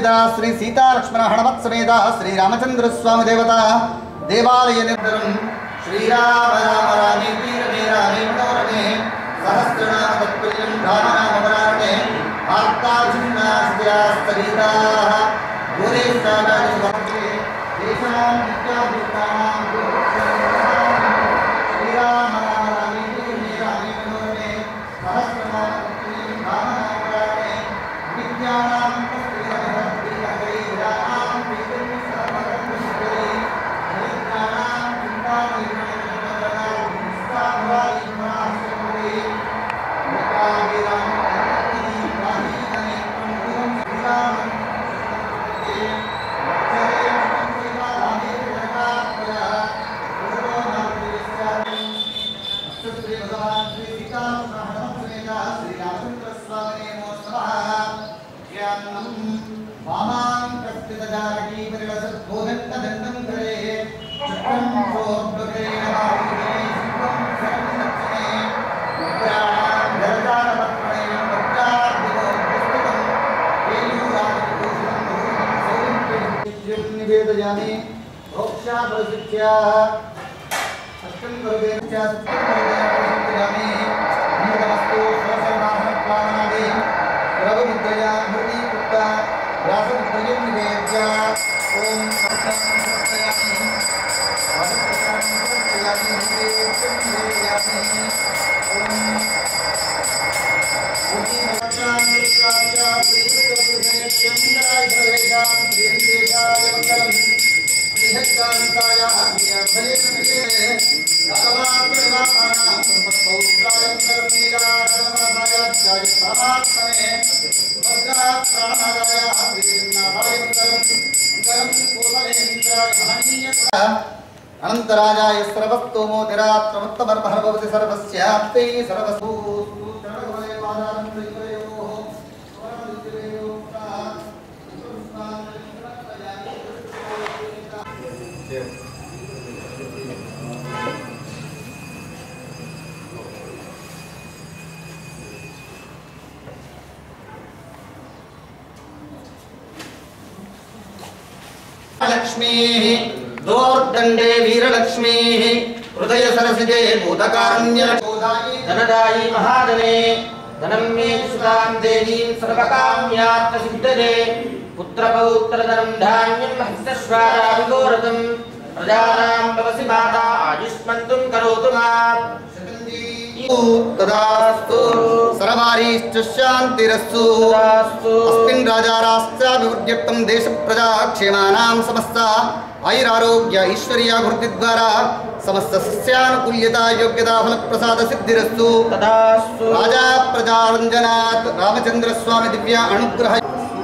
శ్రీ సీతాలక్ష్మణ హణమత్ సమేత శ్రీ రామచంద్ర స్వామి దేవత దేవాలయ నిరంతరం శ్రీరామ రామ రామే వీరమే రామే మనోరమే సహస్రనామ తత్తుల్యం రామనామవరాణే ఆర్తాభిన్నాస్తరీతాః గోరేష్టానాని భక్తే తేషాం నిత్యాభిష్టానాం శ్రీరామ రామ రామే వీరమే రామే మనోరమే సహస్రనామ తత్తుల్యం రామనామవరాణే విద్యానాం తస్మిన్ హరి విరామాం ప్రీతం సర్వగం విష్ణురే హరిజ్ఞానాం చింతామణి వామాంకృతజారకీపరిలసద్బోధత్తదండం కరే చక్రం ప్రోద్భగే నమామిదే శివం శరణం దక్షిణే ఉగ్రాణాం జలజాలపత్రయం వక్రాద్దివో పుస్తకం వేణురాజభూషణం భూషణం సౌందర్యం నివేదయామి ప్రోక్షాపరిశిత్యా సత్యం కరువేణ సత్యం కరువేణ ప్రసిద్ధ్యామి అమృతమస్తు శ్వాసనాహన ప్రాణాది రవముద్రయా మృతీకృత వ్యాసముద్రయం నివేద్య ఓం సత్యం సత్యామి వాసప్రసాదం సమర్పయామి నివేద్యం నివేదయామి ఓం అనంతరాజాయ సర్వస్తోమోతిరాత్రముత్తమర్భవతి సర్వస్యాప్తై సర్వసూ లక్ష్మీ దోర్దండే వీరలక్ష్మీ హృదయ సరసిజే భూతకారుణ్య ధనదాయి మహాదనే ధనం మే సుతాం దేవీం సర్వకామ్యాత్మ సిద్ధదే పుత్రపౌత్రధనం ధాన్యం హస్తశ్వారాభిగోరథం ప్రజానాం భవసి మాతా ఆయుష్మంతుం కరోతు మా తదాస్తు సర్వారీశ్చ శాంతిరస్సు అస్మిన్ రాజారాష్ట్రాభివృద్ధ్యర్థం దేశ ప్రజా క్షేమానాం సమస్త ఆయురారోగ్య ఐశ్వర్యాభివృద్ధి ద్వారా సమస్త సస్యానుకూల్యత యోగ్యత ఫలప్రసాద సిద్ధిరస్తు రాజా ప్రజారంజనాత్ రామచంద్ర స్వామి దివ్య అనుగ్రహ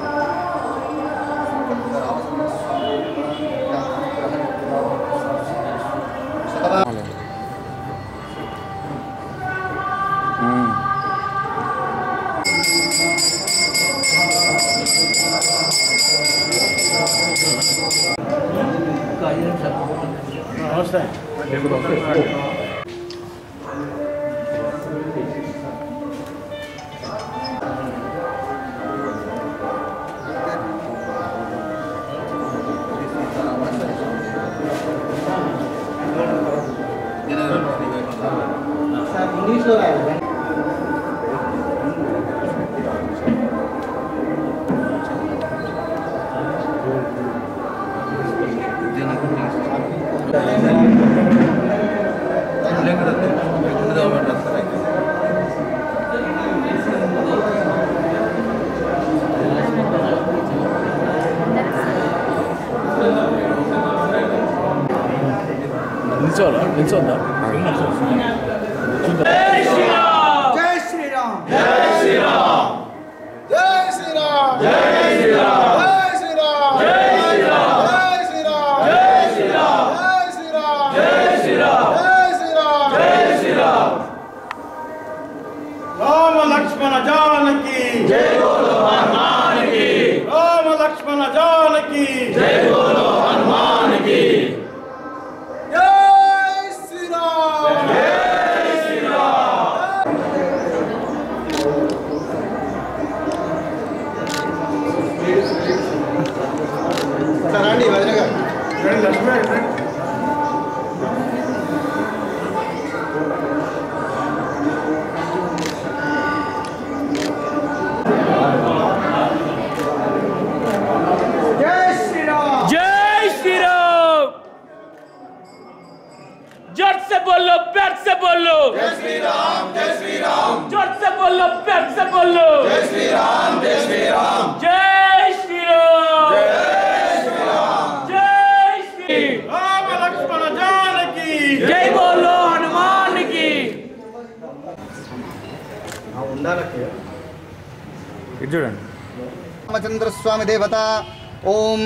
నిల్చోవాలా నిల్చోద్దా రామ లక్ష్మణ జానకి జై బోలో హనుమానికి రామ లక్ష్మణ జానకి జై బోలో హనుమానికి జై శ్రీరామ్ జై శ్రీరామ్ రామచంద్రస్వామి దేవత ఓం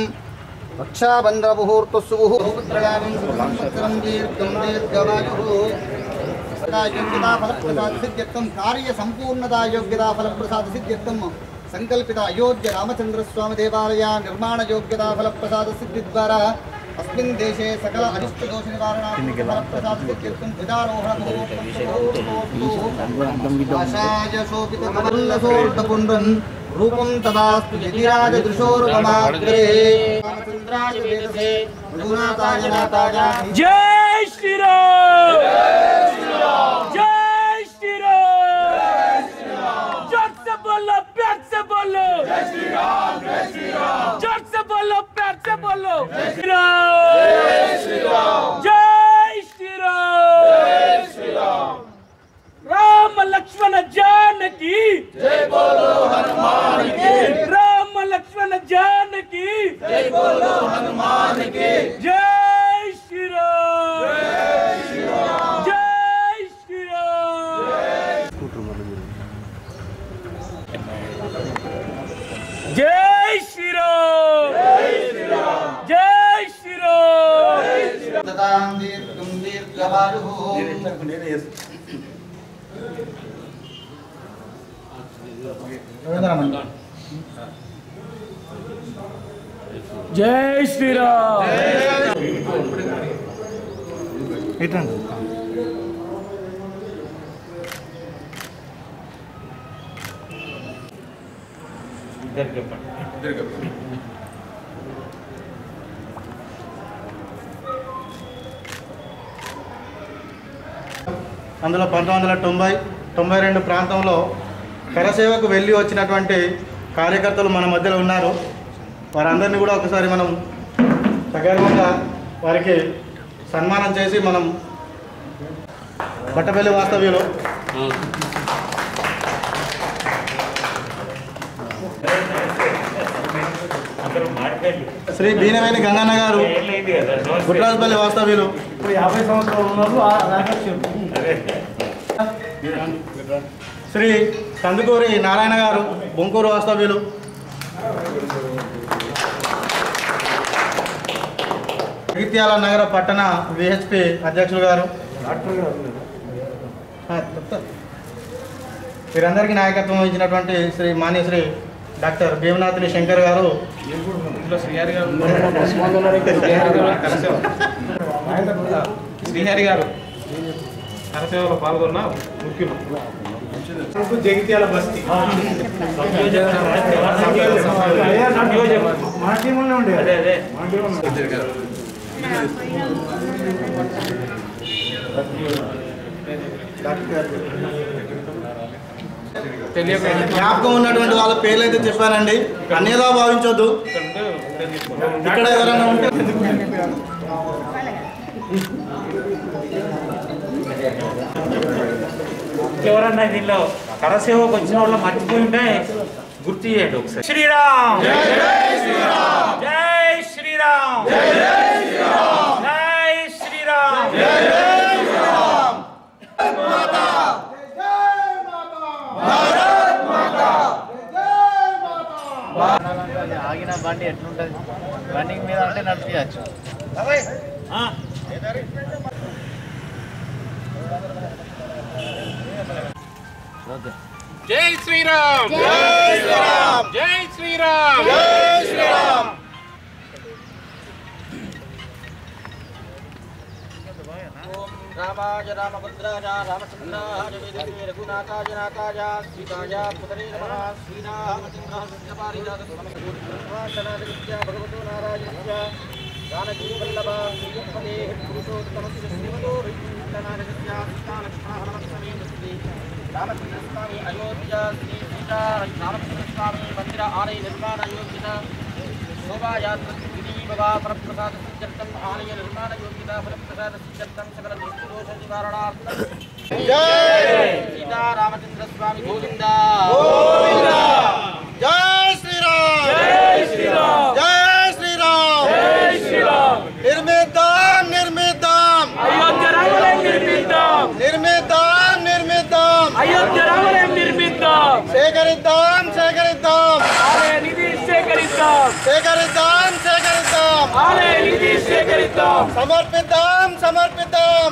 రక్షాబంధముహూర్తస్సుముహూర్తయామిం సంవత్సరం దీర్ఘం దీర్ఘమాయుః యోగ్యతా ఫలప్రసాద సిద్ధ్యర్థం కార్య సంపూర్ణతా యోగ్యతా ఫలప్రసాద సిద్ధ్యర్థం సంకల్పిత అయోధ్య రామచంద్రస్వామి దేవాలయ నిర్మాణ యోగ్యతా ఫలప్రసాద సిద్ధి ద్వారా అస్మిన్ దేశే సకల అరిష్ట దోష నివారణార్థం ఫలప్రసాద సిద్ధ్యర్థం ధ్వజారోహణ ఆశాయ శోభిత కమల్లసోర్ధపుండ్రం రూపం తదాస్తు యతిరాజ దృశోరుపమాగ్రే రామచంద్రాయ వేదసే మధునాథాయ నాథాయ జై శ్రీరామ్ జై శ్రీరామ్ जोर से बोलो प्यार से बोलो जय श्री राम जय श्री राम जोर से बोलो प्यार से बोलो जय श्री राम जय श्री राम जय श्री राम जय श्री राम राम लक्ष्मण जानकी जय बोलो हनुमान की राम लक्ष्मण जानकी जय बोलो हनुमान की जय श्री राम जय श्री राम जय श्री राम जय श्री राम जय श्री राम जय श्री राम ददां दीर्घं दीर्घमायुः जय श्री राम అందులో పంతొమ్మిది వందల తొంభై తొంభై రెండు ప్రాంతంలో కరసేవకు వెళ్ళి వచ్చినటువంటి కార్యకర్తలు మన మధ్యలో ఉన్నారు వారందరినీ కూడా ఒకసారి మనం సగర్వంగా వారికి సన్మానం చేసి మనం బట్టపల్లి వాస్తవ్యులు శ్రీ బీనవేని గంగన్న గారు గుట్రాజపల్లి వాస్తవ్యులు ఇప్పుడు యాభై సంవత్సరాలు ఉన్నారు శ్రీ కందుకూరి నారాయణ గారు బొంకూరు వాస్తవ్యులు జగిత్యాల నగర పట్టణ విహెచ్పి అధ్యక్షులు గారు ఆ, చెప్తా. వీరందరికీ నాయకత్వం వహించినటువంటి శ్రీ మాన్యశ్రీ డాక్టర్ భీమనాథుని శంకర్ గారు శ్రీహరి గారు కరసేవలో పాల్గొన్న ముఖ్యులు జగిత్యాల బస్తీ అదే అదే తెలియకుండా జ్ఞాపకం ఉన్నటువంటి వాళ్ళ పేర్లు అయితే చెప్పానండి అన్యదా భావించొద్దు ఇక్కడ ఎవరైనా ఉంటే ఎవరన్నా దీనిలో కరసేవకు వచ్చిన వాళ్ళు మర్చిపోయి ఉంటే గుర్తు చేయండి ఒకసారి శ్రీరామ్ జై శ్రీరామ్ జై శ్రీరామ్ జై శ్రీరామ్ ఆగిన బండి ఎట్లుంటది రన్నింగ్ మీద అంటే నడిపించచ్చు జై శ్రీరామ్ జై శ్రీరామ్ జై శ్రీరామ్ జై శ్రీరామ్ రామాయ రామభద్రాయ రామచంద్రాయ వేదవే రఘునాథాయ నాథాయ సీతాయ పుతరే నమః శ్రీరామచంద్రస్య పారిజాత సమస్య భగవతో నారాయణస్య జానకీ వల్లభ శ్రీపదే పురుషోత్తమస్య శ్రీమతో విష్ణునాథస్య సీతాలక్ష్మణమస్తమే రామచంద్రస్వామి అయోధ్య శ్రీ సీతా రామచంద్రస్వామి మందిర ఆలయ నిర్మాణ యోగ్యత శోభాయాత్ర గిరీభవా ఫలప్రసాద సిద్ధ్యర్థం ఆలయ నిర్మాణ యోగ్యత ఫలప్రసాద సిద్ధ్యర్థం సకల దృష్టిదోష నివారణార్థం సీతారామచంద్ర స్వామి గోవింద జై శ్రీరామ్ जय श्री राम జై శ్రీరామ్ जय श्री राम నిర్మిద్దాం నిర్మిద్దాం अयोध्या रामालय निर्मिताम నిర్మిద్దాం నిర్మిద్దాం अयोध्या रामालय निर्मिताम సేకరిద్దాం సేకరిద్దాం आलय निधी సేకరిద్దాం సేకరిద్దాం ఆలయానికి సేకరిద్దాం సమర్పిద్దాం సమర్పిద్దాం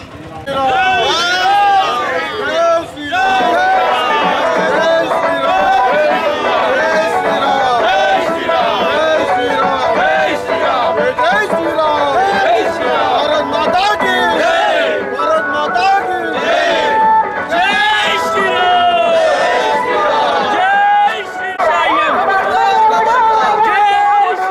జై శ్రీరామ్ జై శ్రీరామ్ జై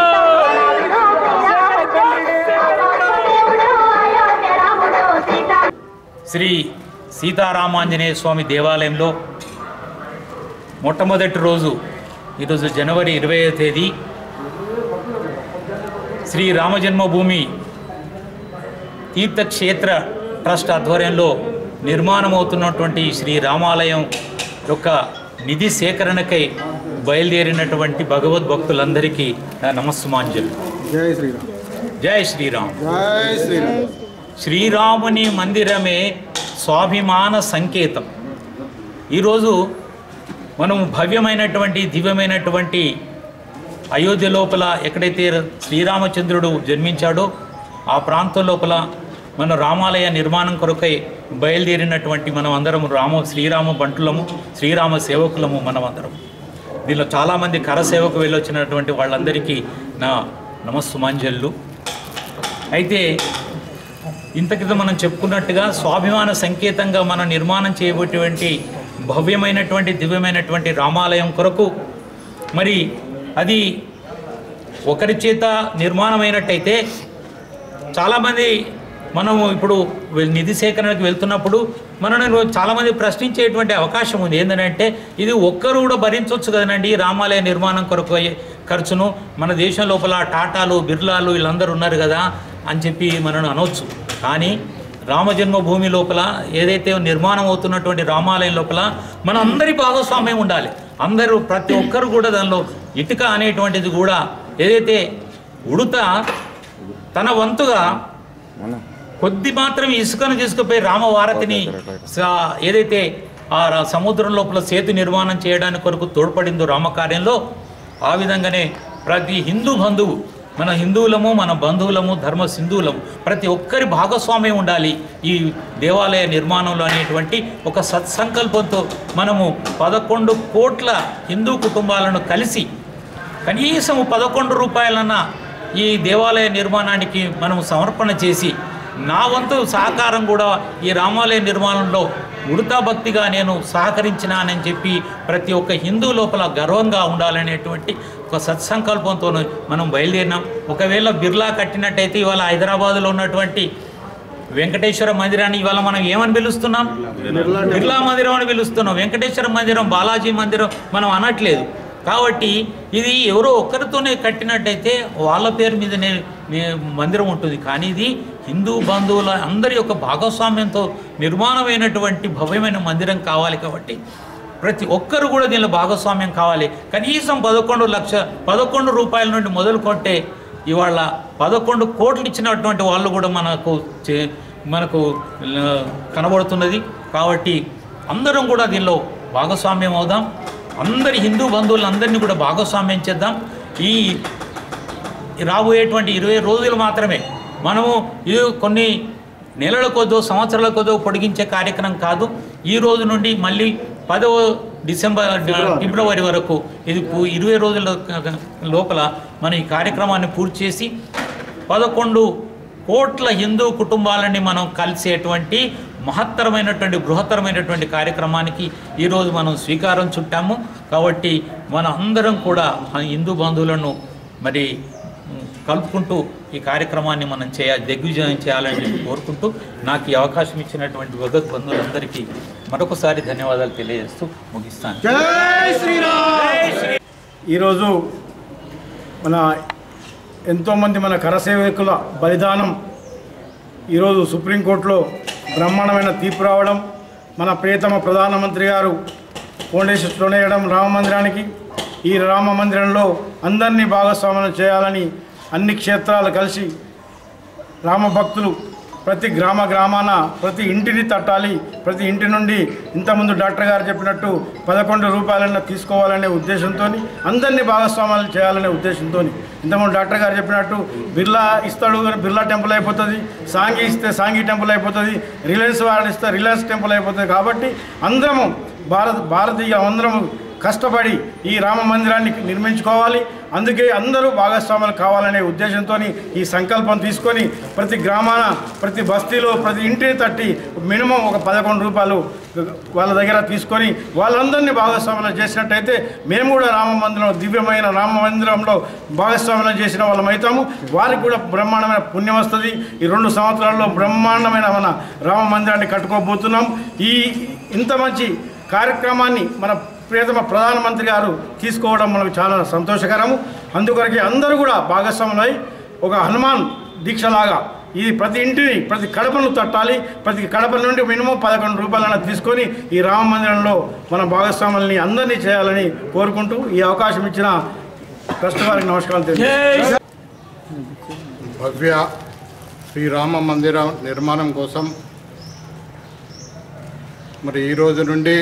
శ్రీరామ్ శ్రీ సీతారామాంజనేయ స్వామి దేవాలయంలో మొట్టమొదటి రోజు ఈరోజు జనవరి ఇరవై తేదీ శ్రీ రామజన్మభూమి తీర్థక్షేత్ర ట్రస్ట్ ఆధ్వర్యంలో నిర్మాణమవుతున్నటువంటి శ్రీ రామాలయం యొక్క నిధి సేకరణకై బయలుదేరినటువంటి భగవద్భక్తులందరికీ నా నమస్సుమాంజలు జై శ్రీరామ్ జై శ్రీరామ్ జై శ్రీరామ్ శ్రీరాముని మందిరమే స్వాభిమాన సంకేతం ఈరోజు మనం భవ్యమైనటువంటి దివ్యమైనటువంటి అయోధ్య లోపల ఎక్కడైతే శ్రీరామచంద్రుడు జన్మించాడో ఆ ప్రాంతం లోపల మన రామాలయ నిర్మాణం కొరకై బయలుదేరినటువంటి మనం అందరం రామ శ్రీరామ బంటులము శ్రీరామ సేవకులము మనం అందరం దీనిలో చాలామంది కరసేవకు వెళ్ళొచ్చినటువంటి వాళ్ళందరికీ నా నమస్సుమాంజళ్ళు అయితే ఇంత క్రితం మనం చెప్పుకున్నట్టుగా స్వాభిమాన సంకేతంగా మనం నిర్మాణం చేయబోయేటువంటి భవ్యమైనటువంటి దివ్యమైనటువంటి రామాలయం కొరకు మరి అది ఒకరి చేత నిర్మాణమైనట్టయితే చాలామంది మనము ఇప్పుడు వె- నిధి సేకరణకు వెళ్తున్నప్పుడు మనను చాలామంది ప్రశ్నించేటువంటి అవకాశం ఉంది ఏంటంటే ఇది ఒక్కరు కూడా భరించవచ్చు కదనండి ఈ రామాలయ నిర్మాణం కొరకు అయ్యే ఖర్చును మన దేశం లోపల టాటాలు బిర్లాలు వీళ్ళందరూ ఉన్నారు కదా అని చెప్పి మనను అనవచ్చు కానీ రామజన్మభూమి లోపల ఏదైతే నిర్మాణం అవుతున్నటువంటి రామాలయం లోపల మన అందరి భాగస్వామ్యం ఉండాలి అందరూ ప్రతి ఒక్కరు కూడా దానిలో ఇటుక అనేటువంటిది కూడా ఏదైతే ఉడత తన వంతుగా కొద్ది మాత్రం ఇసుకను తీసుకుపోయి రామవారతిని స- ఏదైతే ఆ ర- సముద్రం లోపల సేతు నిర్మాణం చేయడానికి కొరకు తోడ్పడిందో రామకార్యంలో ఆ విధంగానే ప్రతి హిందూ బంధువు మన హిందువులము మన బంధువులము ధర్మ సింధువులము ప్రతి ఒక్కరి భాగస్వామ్యం ఉండాలి ఈ దేవాలయ నిర్మాణంలో అనేటువంటి ఒక సత్సంకల్పంతో మనము పదకొండు కోట్ల హిందూ కుటుంబాలను కలిసి కనీసం పదకొండు రూపాయలన్న ఈ దేవాలయ నిర్మాణానికి మనం సమర్పణ చేసి నా వంతు సహకారం కూడా ఈ రామాలయ నిర్మాణంలో ఉడతా భక్తిగా నేను సహకరించినానని చెప్పి ప్రతి ఒక్క హిందూ లోపల గర్వంగా ఉండాలనేటువంటి ఒక సత్సంకల్పంతో మనం బయలుదేరినాం ఒకవేళ బిర్లా కట్టినట్టయితే ఇవాళ హైదరాబాదులో ఉన్నటువంటి వెంకటేశ్వర మందిరాన్ని ఇవాళ మనం ఏమని పిలుస్తున్నాం బిర్లా మందిరం అని పిలుస్తున్నాం వెంకటేశ్వర మందిరం బాలాజీ మందిరం మనం అనట్లేదు కాబట్టి ఇది ఎవరో ఒక్కరితోనే కట్టినట్టయితే వాళ్ళ పేరు మీదనే నే- మందిరం ఉంటుంది కానీ ఇది హిందూ బంధువుల అందరి యొక్క భాగస్వామ్యంతో నిర్మాణమైనటువంటి భవ్యమైన మందిరం కావాలి కాబట్టి ప్రతి ఒక్కరు కూడా దీనిలో భాగస్వామ్యం కావాలి కనీసం పదకొండు లక్ష పదకొండు రూపాయల నుండి మొదలు కొట్టే ఇవాళ పదకొండు కోట్లు ఇచ్చినటువంటి వాళ్ళు కూడా మనకు చే- మనకు ఆ, కనబడుతున్నది కాబట్టి అందరం కూడా దీనిలో భాగస్వామ్యం అవుదాం అందరి హిందూ బంధువులందరినీ కూడా భాగస్వామ్యం చేద్దాం ఈ రాబోయేటువంటి ఇరవై రోజులు మాత్రమే మనము ఇది కొన్ని నెలల కొద్దో సంవత్సరాల కొద్దో పొడిగించే కార్యక్రమం కాదు ఈ రోజు నుండి మళ్ళీ పదవ డిసెంబర్ ఫిబ్రవరి వరకు ఇది పు- ఇరవై రోజుల లోపల మనం ఈ కార్యక్రమాన్ని పూర్తి చేసి పదకొండు కోట్ల హిందూ కుటుంబాలని మనం కలిసేటువంటి మహత్తరమైనటువంటి బృహత్తరమైనటువంటి కార్యక్రమానికి ఈరోజు మనం స్వీకారం చుట్టాము కాబట్టి మన అందరం కూడా ఆ హిందూ బంధువులను మరి ఉమ్, కలుపుకుంటూ ఈ కార్యక్రమాన్ని మనం చేయ దిగ్విజయం చేయాలని చెప్పి కోరుకుంటూ నాకు ఈ అవకాశం ఇచ్చినటువంటి భగవద్ బంధువులందరికీ మరొకసారి ధన్యవాదాలు తెలియజేస్తూ ముగిస్తాను జై శ్రీరామ్ ఈరోజు మన ఎంతోమంది మన కరసేవకుల బలిదానం ఈరోజు సుప్రీంకోర్టులో బ్రహ్మాండమైన తీర్పు రావడం మన ప్రియతమ ప్రధానమంత్రి గారు ఫౌండేషన్ స్టోన్ వేయడం రామ మందిరానికి ఈ రామ మందిరంలో అందరినీ భాగస్వామ్యం చేయాలని అన్ని క్షేత్రాలు కలిసి రామ భక్తులు ప్రతి గ్రామ గ్రామాన ప్రతి ఇంటిని తట్టాలి ప్రతి ఇంటి నుండి ఇంతకుముందు డాక్టర్ గారు చెప్పినట్టు పదకొండు రూపాయలన్న తీసుకోవాలనే ఉద్దేశంతో అందరినీ భాగస్వామ్యాలు చేయాలనే ఉద్దేశంతో ఇంతకుముందు డాక్టర్ గారు చెప్పినట్టు బిర్లా ఇస్తాడు కానీ బిర్లా టెంపుల్ అయిపోతుంది సాంగి ఇస్తే సాంగి టెంపుల్ అయిపోతుంది రిలయన్స్ వాడు ఇస్తే రిలయన్స్ టెంపుల్ అయిపోతుంది కాబట్టి అందరము భారత భారతీయ అందరము కష్టపడి ఈ రామ మందిరాన్ని నిర్మించుకోవాలి అందుకే అందరూ భాగస్వాములు కావాలనే ఉద్దేశంతో ఈ సంకల్పం తీసుకొని ప్రతి గ్రామాన ప్రతి బస్తీలో ప్రతి ఇంటిని తట్టి మినిమం ఒక పదకొండు రూపాయలు వాళ్ళ దగ్గర తీసుకొని వాళ్ళందరినీ భాగస్వాములు చేసినట్టయితే మేము కూడా రామ మందిరం దివ్యమైన రామ మందిరంలో భాగస్వాములు చేసిన వాళ్ళం అవుతాము వారికి కూడా బ్రహ్మాండమైన పుణ్యం వస్తుంది ఈ రెండు సంవత్సరాల్లో బ్రహ్మాండమైన మన రామ మందిరాన్ని కట్టుకోబోతున్నాం ఈ ఇంత మంచి కార్యక్రమాన్ని మన ప్రియతమ ప్రధానమంత్రి గారు తీసుకోవడం మనకు చాలా సంతోషకరము అందుకొరకే అందరూ కూడా భాగస్వాములై ఒక హనుమాన్ దీక్షలాగా ఈ ప్రతి ఇంటిని ప్రతి కడపను తట్టాలి ప్రతి కడప నుండి మినిమం పదకొండు రూపాయలను తీసుకొని ఈ రామ మందిరంలో మన భాగస్వాములని అందరినీ చేయాలని కోరుకుంటూ ఈ అవకాశం ఇచ్చిన ట్రస్ట్ వారికి నమస్కారం తెలియజేస్తున్నాను. భవ్య శ్రీరామ మందిరం నిర్మాణం కోసం మరి ఈ రోజు నుండి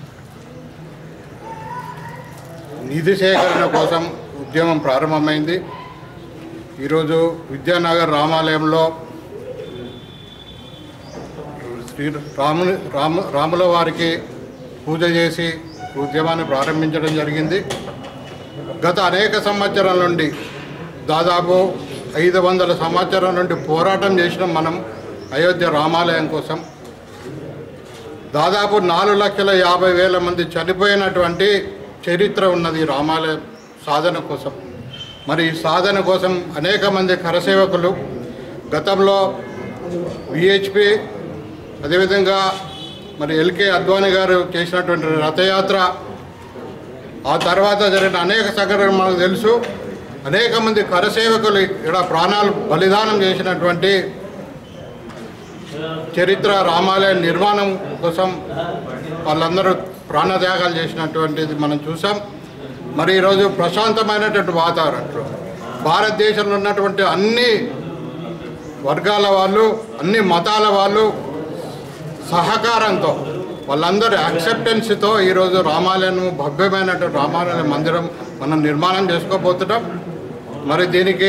నిధి సేకరణ కోసం ఉద్యమం ప్రారంభమైంది ఈరోజు విద్యానగర్ రామాలయంలో శ్రీ రాముని రాము రాముల వారికి పూజ చేసి ఉద్యమాన్ని ప్రారంభించడం జరిగింది గత అనేక సంవత్సరాల నుండి దాదాపు ఐదు వందల సంవత్సరాల నుండి పోరాటం చేసిన మనం అయోధ్య రామాలయం కోసం దాదాపు నాలుగు లక్షల యాభై వేల మంది చనిపోయినటువంటి చరిత్ర ఉన్నది ఈ రామాలయం సాధన కోసం మరి ఈ సాధన కోసం అనేక మంది కరసేవకులు గతంలో విహెచ్పి అదేవిధంగా మరి ఎల్కే అద్వాని గారు చేసినటువంటి రథయాత్ర ఆ తర్వాత జరిగిన అనేక సంఘటనలు మనకు తెలుసు అనేక మంది కరసేవకులు ఇక్కడ ప్రాణాలు బలిదానం చేసినటువంటి చరిత్ర రామాలయ నిర్మాణం కోసం వాళ్ళందరూ ప్రాణత్యాగాలు చేసినటువంటిది మనం చూసాం మరి ఈరోజు ప్రశాంతమైనటువంటి వాతావరణంలో భారతదేశంలో ఉన్నటువంటి అన్ని వర్గాల వాళ్ళు అన్ని మతాల వాళ్ళు సహకారంతో వాళ్ళందరి యాక్సెప్టెన్స్తో ఈరోజు రామాలయం భవ్యమైనటువంటి రామాలయ మందిరం మనం నిర్మాణం చేసుకోబోతున్నాం మరి దీనికి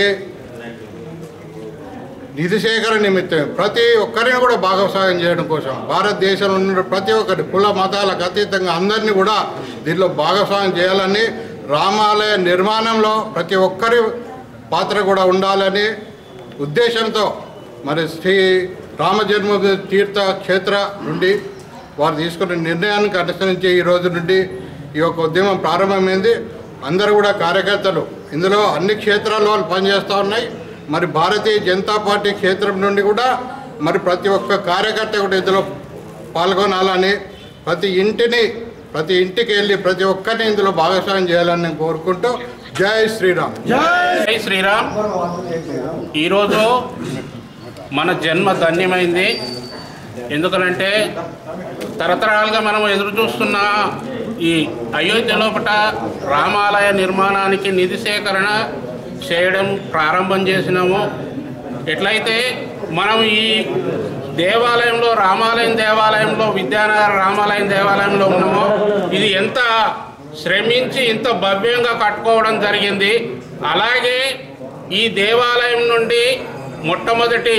నిధి సేకరణ నిమిత్తం ప్రతి ఒక్కరిని కూడా భాగస్వామ్యం చేయడం కోసం భారతదేశంలో ఉన్న ప్రతి ఒక్కరి కుల మతాలకు అతీతంగా అందరినీ కూడా దీనిలో భాగస్వామ్యం చేయాలని రామాలయ నిర్మాణంలో ప్రతి ఒక్కరి పాత్ర కూడా ఉండాలని ఉద్దేశంతో మరి శ్రీ రామజన్మ తీర్థ క్షేత్ర నుండి వారు తీసుకున్న నిర్ణయానికి అనుసరించి ఈ రోజు నుండి ఈ యొక్క ఉద్యమం ప్రారంభమైంది అందరూ కూడా కార్యకర్తలు ఇందులో అన్ని క్షేత్రాల్లో వాళ్ళు పనిచేస్తూ ఉన్నాయి మరి భారతీయ జనతా పార్టీ క్షేత్రం నుండి కూడా మరి ప్రతి ఒక్క కార్యకర్త కూడా ఇందులో పాల్గొనాలని ప్రతి ఇంటిని ప్రతి ఇంటికి వెళ్ళి ప్రతి ఒక్కరిని ఇందులో భాగస్వామ్యం చేయాలని నేను కోరుకుంటూ జై శ్రీరామ్ జై శ్రీరామ్ ఈరోజు మన జన్మ ధన్యమైంది ఎందుకనంటే తరతరాలుగా మనం ఎదురు చూస్తున్న ఈ అయోధ్య లోపల రామాలయ నిర్మాణానికి నిధి సేకరణ చేయడం ప్రారంభం చేసినాము ఎట్లయితే మనం ఈ దేవాలయంలో రామాలయం దేవాలయంలో విద్యానగర్ రామాలయం దేవాలయంలో ఉన్నామో ఇది ఎంత శ్రమించి ఇంత భవ్యంగా కట్టుకోవడం జరిగింది అలాగే ఈ దేవాలయం నుండి మొట్టమొదటి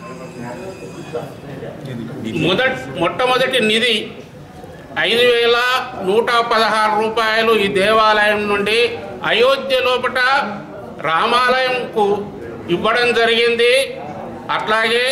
మొదటి మొట్టమొదటి నిధి ఐదు వేల నూట పదహారు రూపాయలు ఈ దేవాలయం నుండి అయోధ్య లోపట రామాలయంకు ఇవ్వడం జరిగింది అట్లాగే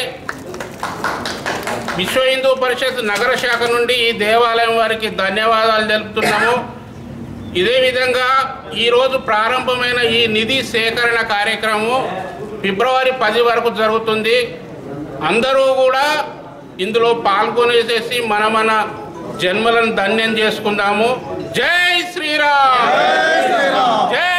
విశ్వ హిందూ పరిషత్ నగర శాఖ నుండి ఈ దేవాలయం వారికి ధన్యవాదాలు తెలుపుతున్నాము ఇదే విధంగా ఈరోజు ప్రారంభమైన ఈ నిధి సేకరణ కార్యక్రమం ఫిబ్రవరి పది వరకు జరుగుతుంది అందరూ కూడా ఇందులో పాల్గొనేసేసి మన మన జన్మలను ధన్యం చేసుకుందాము జై శ్రీరామ్ జై